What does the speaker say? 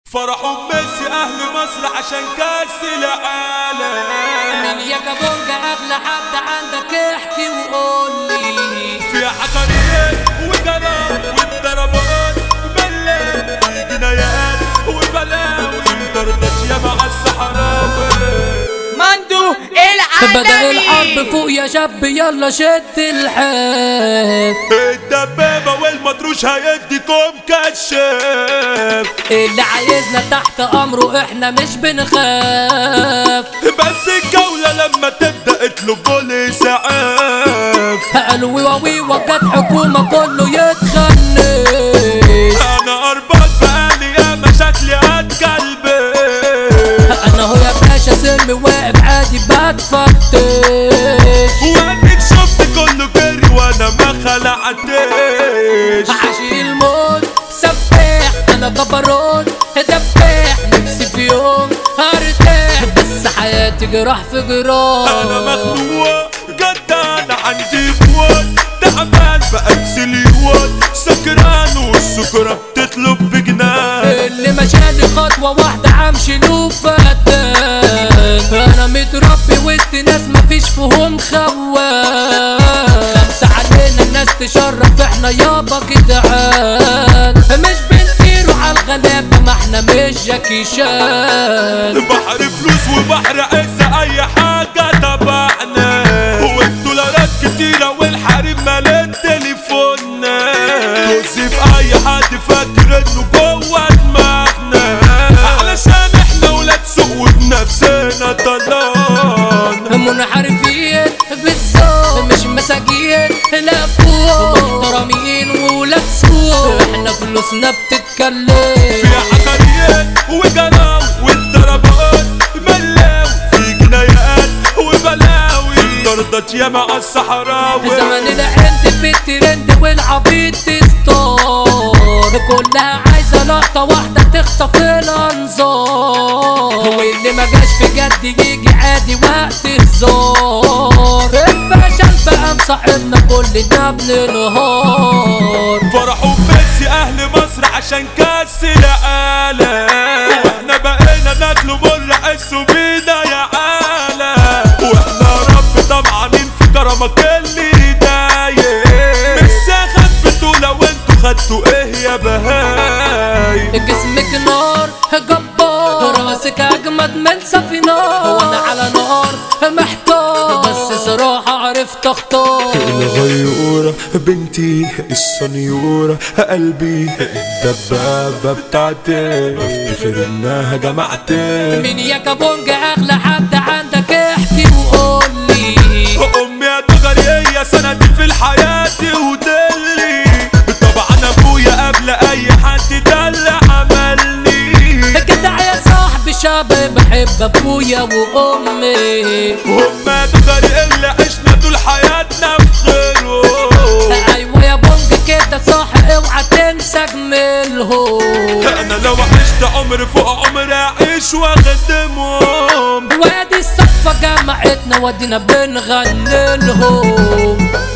فرحوا بميسي اهل مصر عشان كاس العالم من يا كابونجا اغلى حد عندك احكي وقول لي في عقاريات وكلام والضربات بلاد في جنايات وبلاوي مطردش يا مع الصحراوي مندو بدأ العالمي الحرب فوق يا شاب يلا شد الحاف الدبابة والمطروش هيديكم كشاف اللي عايزنا تحت امره احنا مش بنخاف بس الجولة لما تبدأ اطلبوا لي اسعاف قالوا ويوا ويوا جت حكومة كله يتخنق انا اربط بقالي يا مشاكلي قد قلبي انا هو يا باشا سمي واقف عادي بتفتش وانك شفت كله جري وانا ما خلعتش عاشق الموت سفاح انا جبروت دباح نفسي في يوم ارتاح بس حياتي جراح في جراح انا مخنوق جد انا عندي قوات تعبان بقى سليوات سكران والسكرة بتطلب بجنان اللي مشاني خطوة واحدة عمشي له فتان انا متربي وسط ناس مفيش فيهم خوان خمسة علينا الناس تشرف احنا يابا جدعان مش بنطيروا على الغلابة ما احنا مش جاكي شان بحر فلوس وبحر عز اي حاجة تبعنا والدولارات كتيرة والحريم مالت تليفوننا توصف اي حد فاكر انه جوه دماغنا علشان احنا ولاد سوق وبنفسنا طلعنا منحرفين بالذوق مش مساجين لا فوق محترمين وولاد سوق احنا فلوسنا بتتكلم في عقاريات وجناوي والضربات ملاوي في جنايات وبلاوي طردت يا مع الصحراوي زمن العند في الترند والعبيط تستار كلها عايزة لقطة واحدة تخطف الأنظار واللي ما جاش في جد يجي عادي وقت هزار الفشل بقى مصاحبنا كلنا بننهار فرحوا بميسي اهل مصر عشان كاس العالم واحنا بقينا ناكله مر حسوا بينا يا عالم واحنا يا رب طمعانين في كرمك اللي دايم مش خد بطولة وانتوا خدتوا ايه يا بهاي جسمك نار جبار راسك اجمد من سفينة وانا على نار محتار بس صراحة عرفت اختار الغيورة بنتي السنيورة قلبي الدبابة بتاعتي افتخر انها جمعتي مين يا كابونجا اغلى حد عندك احكي وقول لي امي يا دغري هي سندي في الحياة ودلي طبعا ابويا قبل اي حد ده اللي عملني جدع يا صاحبي شاب بحب ابويا وامي هم يا دغري اللي عشنا طول حياتنا بخيرهم ايوه يا بونج كده صح اوعى تنسى جميلهم انا لو عشت عمر فوق عمر اعيش واخدمهم وادي الصفة جمعتنا ودينا بنغني لهم